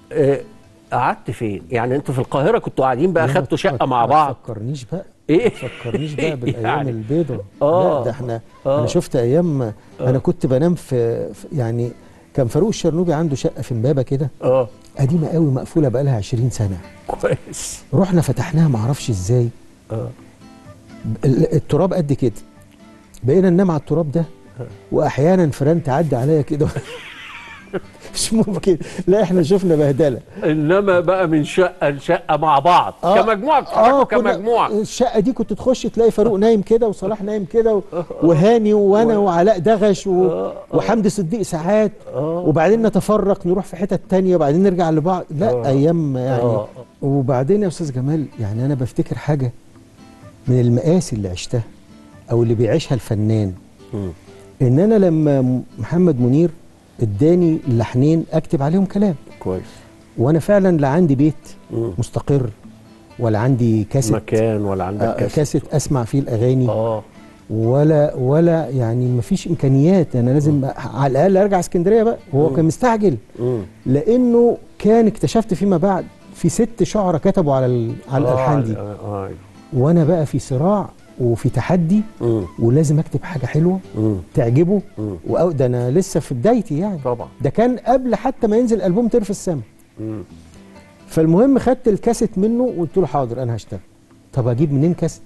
آه، قعدت فين يعني انتوا في القاهره كنتوا قاعدين بقى لا، خدتوا ما شقه تفك- مع ما بعض تفكرنيش بقى ايه ما تفكرنيش بقى بالايام يعني. البيضاء آه. لا ده احنا آه. انا شفت ايام انا كنت بنام في في- يعني كان فاروق الشرنوبي عنده شقه في امبابه كده اه قديمه قوي مقفوله بقى لها 20 سنه كويس رحنا فتحناها ما اعرفش ازاي اه ال- التراب قد كده بقينا ننام على التراب ده واحيانا فران تعدي عليا كده مش ممكن لا احنا شفنا بهدله انما بقى من شقه لشقه مع بعض آه. كمجموعه اه بتتحركوا كنا- كمجموعه الشقه دي كنت تخش تلاقي فاروق نايم كده وصلاح نايم كده و- وهاني وانا وعلاء دغش و... وحمدي صديق ساعات وبعدين نتفرق نروح في حتت تانية وبعدين نرجع لبعض لا آه. ايام يعني آه. وبعدين يا استاذ جمال يعني انا بفتكر حاجه من المآسي اللي عشتها او اللي بيعيشها الفنان مم. ان انا لما م- محمد منير اداني اللحنين اكتب عليهم كلام كويس وانا فعلا لا عندي بيت مم. مستقر ولا عندي كاسيت مكان ولا عندك آه، كاسيت كاسيت اسمع فيه الاغاني اه ولا ولا يعني مفيش امكانيات انا لازم على الاقل ارجع اسكندريه بقى وهو كان مستعجل مم. لانه كان اكتشفت فيما بعد في ست شعراء كتبوا على ال- على آه، الالحان دي آه، آه. وانا بقى في صراع وفي تحدي مم. ولازم اكتب حاجه حلوه مم. تعجبه مم. وأو ده انا لسه في بدايتي يعني طبعا ده كان قبل حتى ما ينزل البوم طير في السما مم. فالمهم خدت الكاسيت منه وقلت له حاضر انا هشتغل طب اجيب منين كاسيت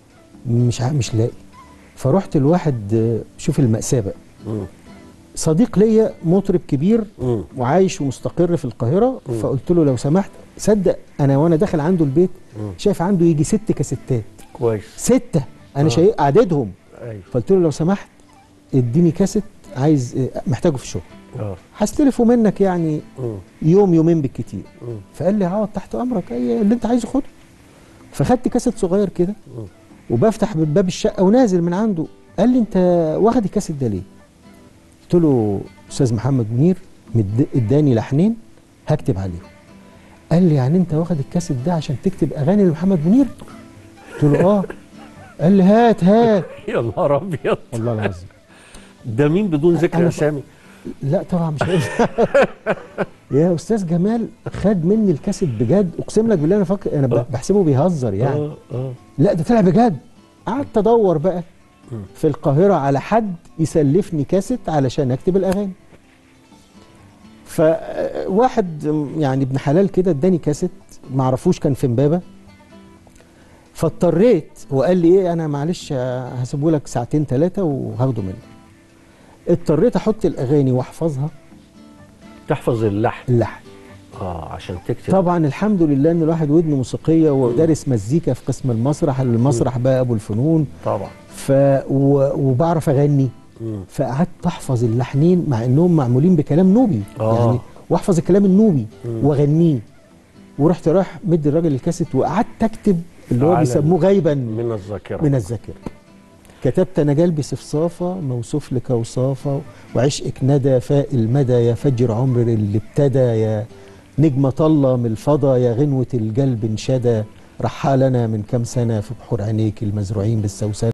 مش ع- مش لاقي فرحت لواحد آه، شوف المأساة بقى مم. صديق ليا مطرب كبير مم. وعايش ومستقر في القاهرة فقلت له لو سمحت صدق انا وانا داخل عنده البيت شايف عنده يجي ست كاسيتات كويس ستة انا شايف عددهم ايوه فقلت له لو سمحت اديني كاسيت عايز آه، محتاجه في الشغل اه هستلفه منك يعني مم. يوم يومين بالكتير مم. فقال لي هقعد تحت امرك اي اللي انت عايزه خده فخدت كاسيت صغير كده وبفتح باب الشقه ونازل من عنده قال لي انت واخد الكاسيت ده ليه؟ قلت له استاذ محمد منير مد- اداني لحنين هكتب عليهم قال لي يعني انت واخد الكاسيت ده عشان تكتب اغاني لمحمد منير؟ قلت له اه قال لي هات هات يا نهار ابيض والله العظيم ده مين بدون ذكر أنا ف- اسامي لا طبعا مش هقول يا استاذ جمال خد مني الكاسيت بجد اقسم لك بالله انا فاكر انا ب- بحسبه بيهزر يعني اه اه لا ده طلع بجد قعدت ادور بقى في القاهره على حد يسلفني كاسيت علشان اكتب الاغاني فواحد يعني ابن حلال كده اداني كاسيت ما اعرفوش كان في امبابه فاضطريت هو قال لي ايه انا معلش هسيبه لك ساعتين ثلاثه وهاخده منك اضطريت احط الاغاني واحفظها تحفظ اللحن اللحن اه عشان تكتب طبعا الحمد لله ان الواحد ودنه موسيقيه ودارس مزيكا في قسم المسرح المسرح بقى ابو الفنون طبعا ف و... وبعرف اغني مم. فقعدت احفظ اللحنين مع انهم معمولين بكلام نوبي آه. يعني واحفظ الكلام النوبي واغنيه ورحت رايح مدي الراجل الكاسيت وقعدت اكتب اللي هو على بيسموه غيبا من الذاكره من الذاكره كتبت انا قلبي صفصافه موصوف لك وصافه وعشقك ندى فاء المدى يا فجر عمر اللي ابتدى يا نجمة الله من الفضا يا غنوة القلب انشدى رحالنا من كم سنة في بحور عينيك المزروعين بالسوسنة